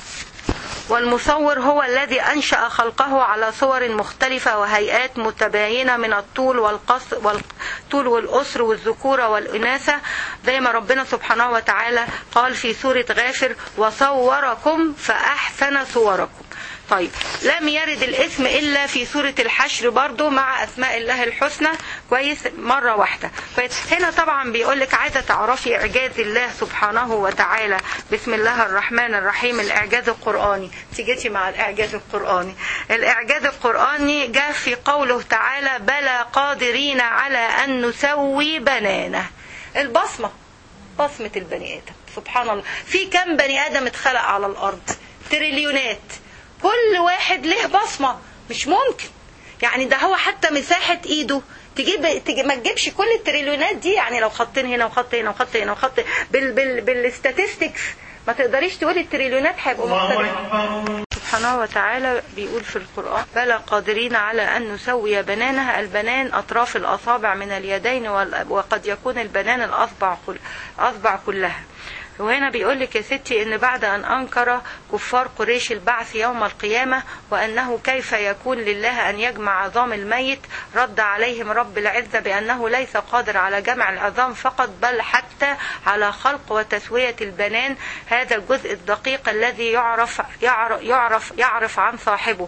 [SPEAKER 1] والمصور هو الذي أنشأ خلقه على صور مختلفة وهيئات متباينة من الطول والقصر والطول والأسر والذكورة والإناثة زي ما ربنا سبحانه وتعالى قال في سورة غافر وصوركم فأحسن صوركم طيب لم يرد الاسم الا في سوره الحشر برضو مع اسماء الله الحسنى كويس مره واحده كويس هنا طبعا بيقول لك عايزه تعرفي اعجاز الله سبحانه وتعالى بسم الله الرحمن الرحيم الاعجاز القراني تيجي مع الاعجاز القراني الاعجاز القراني جاء في قوله تعالى بلى قادرين على ان نسوي بنانه البصمه بصمه البني ادم سبحان الله في كم بني ادم اتخلق على الارض تريليونات كل واحد له بصمة مش ممكن يعني ده هو حتى مساحة ايده تجيب تجي ما تجيبش كل التريليونات دي يعني لو خطين هنا وخط هنا وخط هنا وخط بال بال بالستاتستكس ما تقدريش تقولي التريليونات هيبقوا مختلفين سبحانه وتعالى بيقول في القرآن بلى قادرين على أن نسوي بنانها البنان أطراف الأصابع من اليدين وال- وقد يكون البنان الأصبع كل أصبع كلها وهنا بيقول لك يا ستي ان بعد ان انكر كفار قريش البعث يوم القيامه وانه كيف يكون لله ان يجمع عظام الميت رد عليهم رب العزه بانه ليس قادر على جمع العظام فقط بل حتى على خلق وتسويه البنان هذا الجزء الدقيق الذي يعرف يعرف يعرف, يعرف عن صاحبه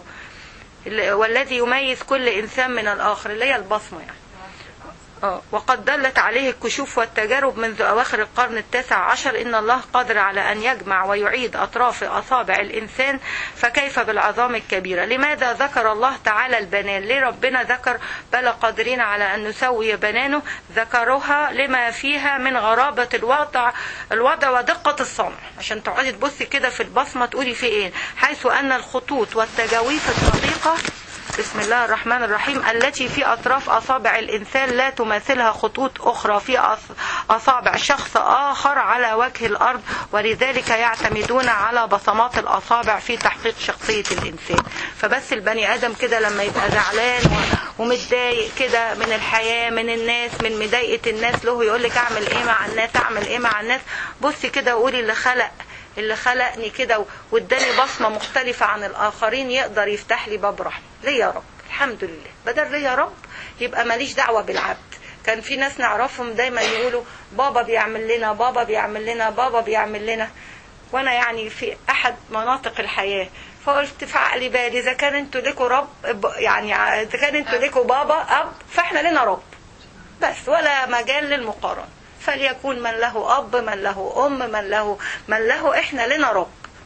[SPEAKER 1] والذي يميز كل انسان من الاخر اللي هي البصمه يعني آه، وقد دلت عليه الكشوف والتجارب منذ أواخر القرن التاسع عشر إن الله قادر على أن يجمع ويعيد أطراف أصابع الإنسان فكيف بالعظام الكبيرة لماذا ذكر الله تعالى البنان ليه ربنا ذكر بل قادرين على أن نسوي بنانه ذكرها لما فيها من غرابة الوضع الوضع ودقة الصنع عشان تقعدي تبصي كده في البصمة تقولي في إيه حيث أن الخطوط والتجاويف الدقيقة بسم الله الرحمن الرحيم التي في أطراف أصابع الإنسان لا تماثلها خطوط أخرى في أص- أصابع شخص آخر على وجه الأرض ولذلك يعتمدون على بصمات الأصابع في تحقيق شخصية الإنسان فبس البني آدم كده لما يبقى زعلان و- ومتضايق كده من الحياة من الناس من مضايقة الناس له يقول لك أعمل إيه مع الناس أعمل إيه مع الناس بصي كده وقولي اللي خلق اللي خلقني كده و- واداني بصمه مختلفه عن الاخرين يقدر يفتح لي باب رحمه ليه يا رب الحمد لله بدل ليه يا رب يبقى ماليش دعوه بالعبد كان في ناس نعرفهم دايما يقولوا بابا بيعمل لنا بابا بيعمل لنا بابا بيعمل لنا وانا يعني في احد مناطق الحياه فقلت في عقلي بالي اذا كان انتوا لكم رب يعني اذا كان انتوا لكم بابا اب فاحنا لنا رب بس ولا مجال للمقارنة فليكون من له أب من له أم من له من له إحنا لنا رب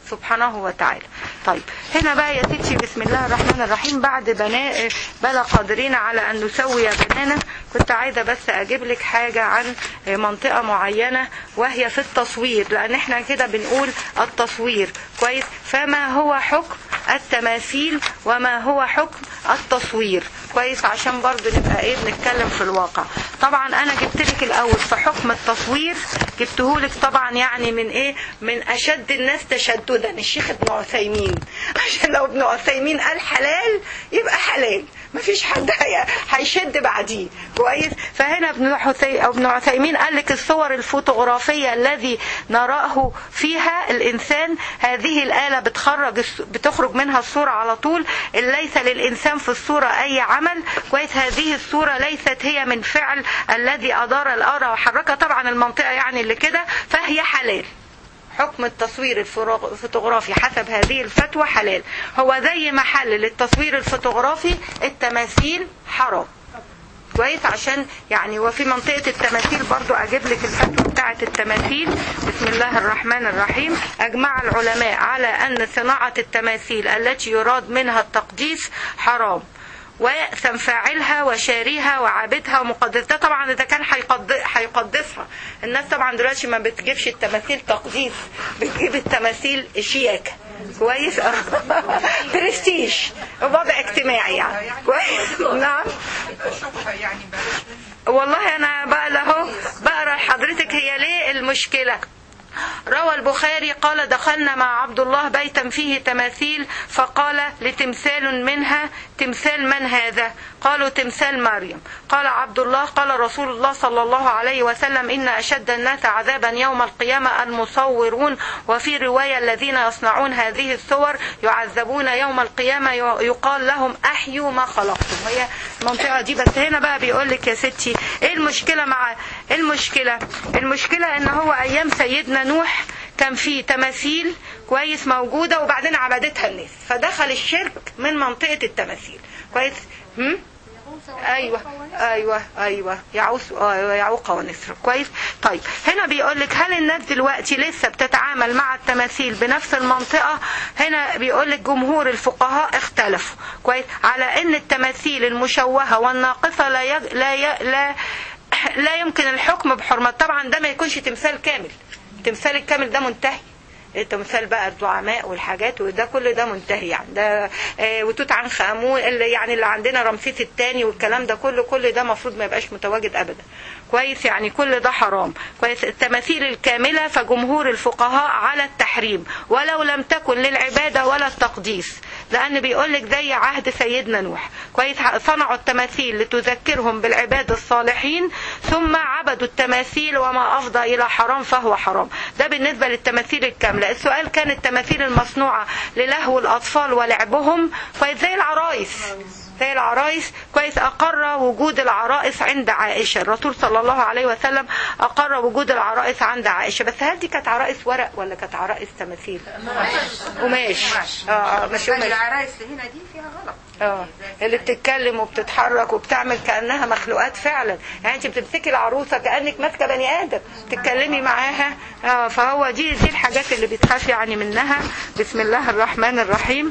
[SPEAKER 1] سبحانه وتعالى طيب هنا بقى يا ستي بسم الله الرحمن الرحيم بعد بناء بلا قادرين على ان نسوي بنانا كنت عايزه بس اجيب لك حاجه عن منطقه معينه وهي في التصوير لان احنا كده بنقول التصوير كويس فما هو حكم التماثيل وما هو حكم التصوير كويس عشان برضو نبقى ايه بنتكلم في الواقع طبعا انا جبت لك الاول في حكم التصوير جبته لك طبعا يعني من ايه من اشد الناس تشددا الشيخ ابن عثيمين عشان لو ابن عثيمين قال حلال يبقى حلال مفيش حد هي- هيشد بعديه كويس فهنا ابن حثي او ابن عثيمين قال لك الصور الفوتوغرافيه الذي نراه فيها الانسان هذه الاله بتخرج الس- بتخرج منها الصوره على طول ليس للانسان في الصوره اي عمل كويس هذه الصوره ليست هي من فعل الذي ادار الارى وحركها طبعا المنطقه يعني اللي كده فهي حلال حكم التصوير الفراغ- الفوتوغرافي حسب هذه الفتوى حلال هو زي محل للتصوير الفوتوغرافي التماثيل حرام كويس عشان يعني وفي منطقة التماثيل برضو أجيب لك الفتوى بتاعة التماثيل بسم الله الرحمن الرحيم أجمع العلماء على أن صناعة التماثيل التي يراد منها التقديس حرام ويأثم فاعلها وشاريها وعابدها ومقدس ده طبعا إذا كان هيقد- هيقدسها الناس طبعا دلوقتي ما بتجيبش التماثيل تقديس بتجيب التماثيل شياكة كويس برستيج وضع اجتماعي يعني كويس نعم
[SPEAKER 3] شبهه يعني بلاش
[SPEAKER 1] والله انا بقى له بقرا لحضرتك هي ليه المشكله روى البخاري قال دخلنا مع عبد الله بيتا فيه تماثيل فقال لتمثال منها تمثال من هذا قالوا تمثال مريم قال عبد الله قال رسول الله صلى الله عليه وسلم إن أشد الناس عذابا يوم القيامة المصورون وفي رواية الذين يصنعون هذه الصور يعذبون يوم القيامة يقال لهم أحيوا ما خلقتم هي المنطقة دي بس هنا بقى بيقول لك يا ستي ايه المشكلة مع إيه المشكلة المشكلة ان هو ايام سيدنا نوح كان في تماثيل كويس موجودة وبعدين عبدتها الناس فدخل الشرك من منطقة التماثيل كويس هم؟ ايوه ايوه ايوه يعوس ايوه يعوق ونسر كويس طيب هنا بيقول لك هل الناس دلوقتي لسه بتتعامل مع التماثيل بنفس المنطقه هنا بيقول لك جمهور الفقهاء اختلفوا كويس على ان التماثيل المشوهه والناقصه لا يج... لا ي... لا لا يمكن الحكم بحرمه طبعا ده ما يكونش تمثال كامل التمثال الكامل ده منتهي التمثال بقى الزعماء والحاجات وده كل ده منتهي يعني ده آه، وتوت عنخ امون اللي يعني اللي عندنا رمسيس الثاني والكلام ده كله كل ده المفروض ما يبقاش متواجد ابدا كويس يعني كل ده حرام كويس التماثيل الكامله فجمهور الفقهاء على التحريم ولو لم تكن للعباده ولا التقديس لان بيقول لك زي عهد سيدنا نوح كويس صنعوا التماثيل لتذكرهم بالعباد الصالحين ثم عبدوا التماثيل وما افضى الى حرام فهو حرام ده بالنسبه للتماثيل الكامله السؤال كان التماثيل المصنوعه للهو الاطفال ولعبهم كويس زي العرايس زي العرايس كويس أقر وجود العرائس عند عائشة الرسول صلى الله عليه وسلم أقر وجود العرائس عند عائشة بس هل دي كانت عرائس ورق ولا كانت عرائس تماثيل قماش اه اه مش قماش
[SPEAKER 3] العرايس اللي هنا دي فيها غلط
[SPEAKER 1] اه اللي بتتكلم وبتتحرك وبتعمل كانها مخلوقات فعلا يعني انت بتمسكي العروسه كانك ماسكه بني ادم تتكلمي معاها اه فهو دي دي الحاجات اللي بتخاف يعني منها بسم الله الرحمن الرحيم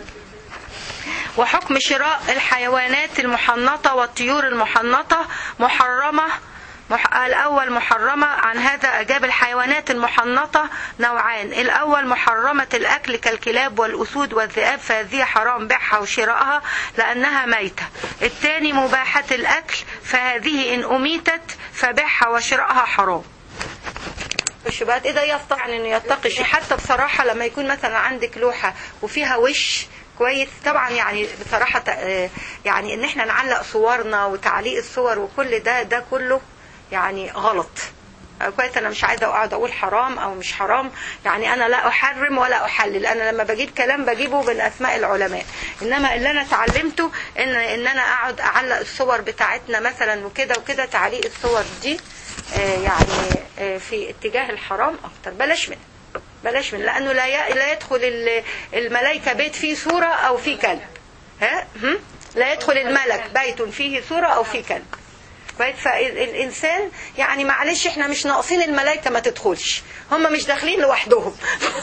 [SPEAKER 1] وحكم شراء الحيوانات المحنطة والطيور المحنطة محرمة مح... الأول محرمة عن هذا أجاب الحيوانات المحنطة نوعان الأول محرمة الأكل كالكلاب والأسود والذئاب فهذه حرام بيعها وشراءها لأنها ميتة الثاني مباحة الأكل فهذه إن أميتت فبيعها وشراءها حرام الشبهات ايه ده يستطيع انه يتقي شيء حتى بصراحه لما يكون مثلا عندك لوحه وفيها وش كويس طبعا يعني بصراحه آه، يعني ان احنا نعلق صورنا وتعليق الصور وكل ده ده كله يعني غلط آه، كويس انا مش عايزه اقعد اقول حرام او مش حرام يعني انا لا احرم ولا احلل انا لما بجيب كلام بجيبه من اسماء العلماء انما اللي انا اتعلمته ان ان انا اقعد اعلق الصور بتاعتنا مثلا وكده وكده تعليق الصور دي آه، يعني آه، في اتجاه الحرام اكتر بلاش منه بلاش منه لانه لا ي- لا يدخل ال- الملائكه بيت فيه صوره او فيه كلب ها هم؟ لا يدخل الملك بيت فيه صوره او فيه كلب كويس فالانسان يعني معلش احنا مش ناقصين الملائكه ما تدخلش هم مش داخلين لوحدهم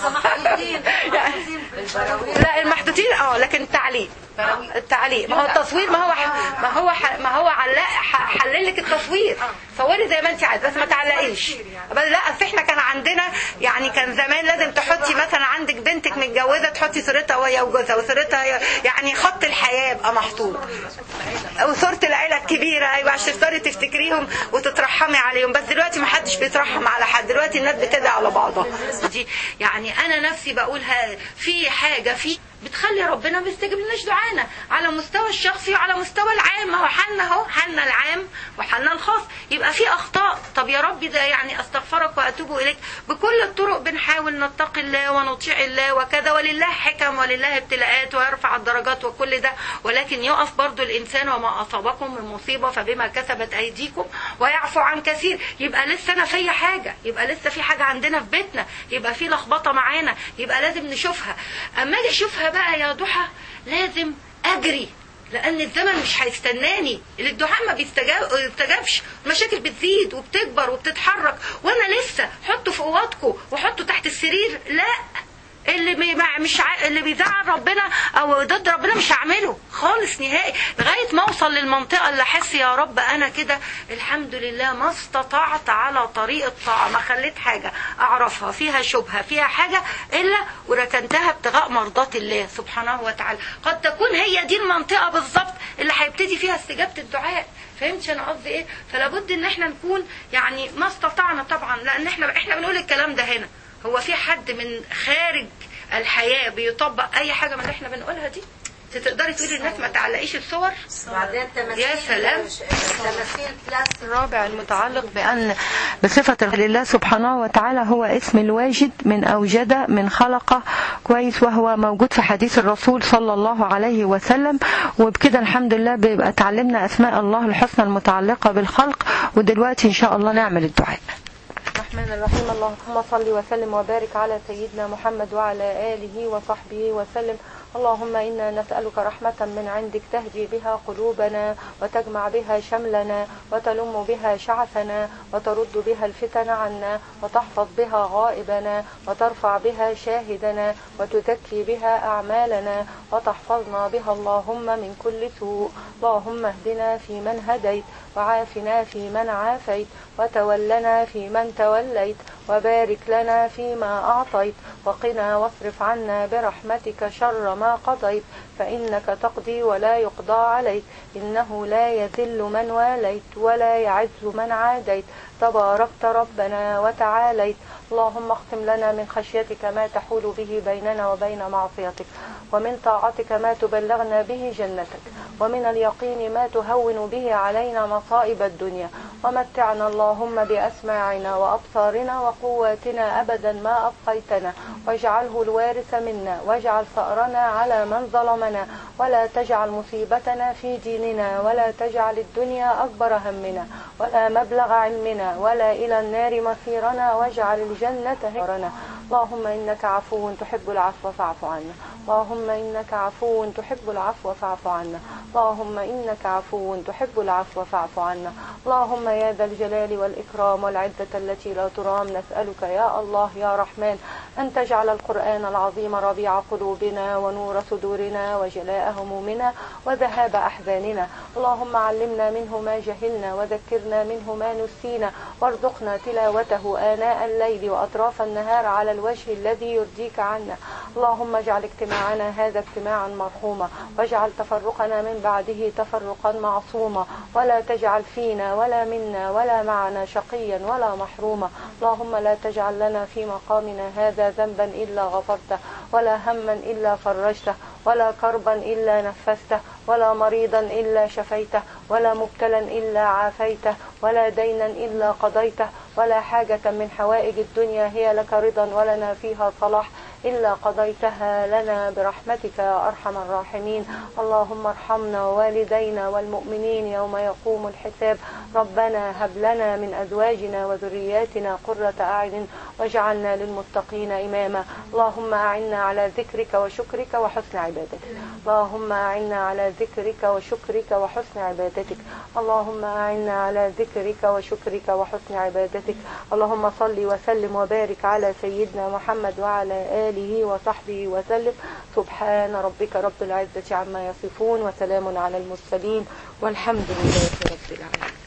[SPEAKER 1] لا المحدودين اه لكن التعليق التعليق ما هو التصوير ما هو ح- ما هو ح- ما هو علق ح- حلل لك التصوير صوري زي ما انت عايزه بس ما تعلقيش بس لا اصل احنا كان عندنا يعني كان زمان لازم تحطي مثلا عندك بنتك متجوزه تحطي صورتها وهي وجوزها وصورتها هي- يعني خط الحياه يبقى محطوط وصورة العيلة الكبيرة أيوة عشان تقدري تفتكريهم وتترحمي عليهم بس دلوقتي ما حدش بيترحم على حد دلوقتي الناس بتدعي على بعضها دي يعني أنا نفسي بقولها في حاجة في بتخلي ربنا ما بيستجيب لناش دعانا على مستوى الشخصي وعلى مستوى العام ما هو حالنا اهو حالنا العام وحالنا الخاص يبقى في اخطاء طب يا رب ده يعني استغفرك واتوب اليك بكل الطرق بنحاول نتقي الله ونطيع الله وكذا ولله حكم ولله ابتلاءات ويرفع الدرجات وكل ده ولكن يقف برضو الانسان وما اصابكم من مصيبه فبما كسبت ايديكم ويعفو عن كثير يبقى لسه انا فيا حاجه يبقى لسه في حاجه عندنا في بيتنا يبقى في لخبطه معانا يبقى لازم نشوفها اما اجي اشوفها بقى يا ضحى لازم اجري لان الزمن مش هيستناني الدعاء ما بيستجاب- بيستجابش المشاكل بتزيد وبتكبر وبتتحرك وانا لسه حطوا في اوضكم وحطوا تحت السرير لا اللي بي مش ع... اللي بيزعل ربنا او ضد ربنا مش هعمله خالص نهائي لغايه ما اوصل للمنطقه اللي احس يا رب انا كده الحمد لله ما استطعت على طريق الطاعه ما خليت حاجه اعرفها فيها شبهه فيها حاجه الا وركنتها ابتغاء مرضات الله سبحانه وتعالى قد تكون هي دي المنطقه بالظبط اللي هيبتدي فيها استجابه الدعاء فهمتش انا قصدي ايه فلابد ان احنا نكون يعني ما استطعنا طبعا لان احنا احنا بنقول الكلام ده هنا هو في حد من خارج الحياة بيطبق أي حاجة من اللي احنا بنقولها دي انت تقدري تقولي للناس ما تعلقيش الصور
[SPEAKER 2] بعدين تماثيل
[SPEAKER 1] يا سلام.
[SPEAKER 2] تماثيل بلاستيك
[SPEAKER 1] الرابع المتعلق بأن بصفة لله سبحانه وتعالى هو اسم الواجد من أوجد من خلق كويس وهو موجود في حديث الرسول صلى الله عليه وسلم وبكده الحمد لله بيبقى تعلمنا أسماء الله الحسنى المتعلقة بالخلق ودلوقتي إن شاء الله نعمل الدعاء الرحمن الرحيم اللهم صل وسلم وبارك على سيدنا محمد وعلى آله وصحبه وسلم اللهم إنا نسألك رحمة من عندك تهدي بها قلوبنا وتجمع بها شملنا وتلم بها شعثنا وترد بها الفتن عنا وتحفظ بها غائبنا وترفع بها شاهدنا وتزكي بها أعمالنا وتحفظنا بها اللهم من كل سوء اللهم اهدنا فيمن هديت وعافنا فيمن عافيت وتولنا فيمن توليت وبارك لنا فيما أعطيت وقنا واصرف عنا برحمتك شر ما قضيت فإنك تقضي ولا يقضى عليك إنه لا يذل من واليت ولا يعز من عاديت تباركت ربنا وتعاليت اللهم اختم لنا من خشيتك ما تحول به بيننا وبين معصيتك ومن طاعتك ما تبلغنا به جنتك ومن اليقين ما تهون به علينا مصائب الدنيا ومتعنا اللهم بأسماعنا وأبصارنا وقواتنا أبدا ما أبقيتنا واجعله الوارث منا واجعل ثأرنا على من ظلمنا ولا تجعل مصيبتنا في ديننا ولا تجعل الدنيا أكبر همنا ولا مبلغ علمنا ولا إلى النار مصيرنا واجعل الجنة هجرنا اللهم إنك عفو تحب العفو فاعف عنا اللهم إنك عفو تحب العفو فاعف عنا اللهم إنك عفو تحب العفو فاعف عنا اللهم يا ذا الجلال والإكرام والعزة التي لا ترام نسألك يا الله يا رحمن أن تجعل القرآن العظيم ربيع قلوبنا ونور صدورنا وجلاء همومنا وذهاب أحزاننا اللهم علمنا منه ما جهلنا وذكرنا منه ما نسينا وارزقنا تلاوته آناء الليل وأطراف النهار على الوجه الذي يرضيك عنا اللهم اجعل اجتماعنا هذا اجتماعا مرحوما واجعل تفرقنا من بعده تفرقا معصوما ولا تجعل فينا ولا منا ولا معنا شقيا ولا محروما اللهم لا تجعل لنا في مقامنا هذا ذنبا إلا غفرته ولا هما إلا فرجته ولا كربا إلا نفسته ولا مريضا إلا شفيته ولا مبتلا إلا عافيته ولا دينا إلا قضيته ولا حاجة من حوائج الدنيا هي لك رضا ولنا فيها صلاح إلا قضيتها لنا برحمتك يا أرحم الراحمين اللهم ارحمنا ووالدينا والمؤمنين يوم يقوم الحساب ربنا هب لنا من أزواجنا وذرياتنا قرة أعين واجعلنا للمتقين إماما اللهم أعنا على ذكرك وشكرك وحسن عبادتك اللهم أعنا على ذكرك وشكرك وحسن عبادتك اللهم أعنا على ذكرك وشكرك وحسن عبادتك اللهم صل وسلم وبارك على سيدنا محمد وعلى آله وصحبه وسلم سبحان ربك رب العزة عما يصفون وسلام على المرسلين والحمد لله رب العالمين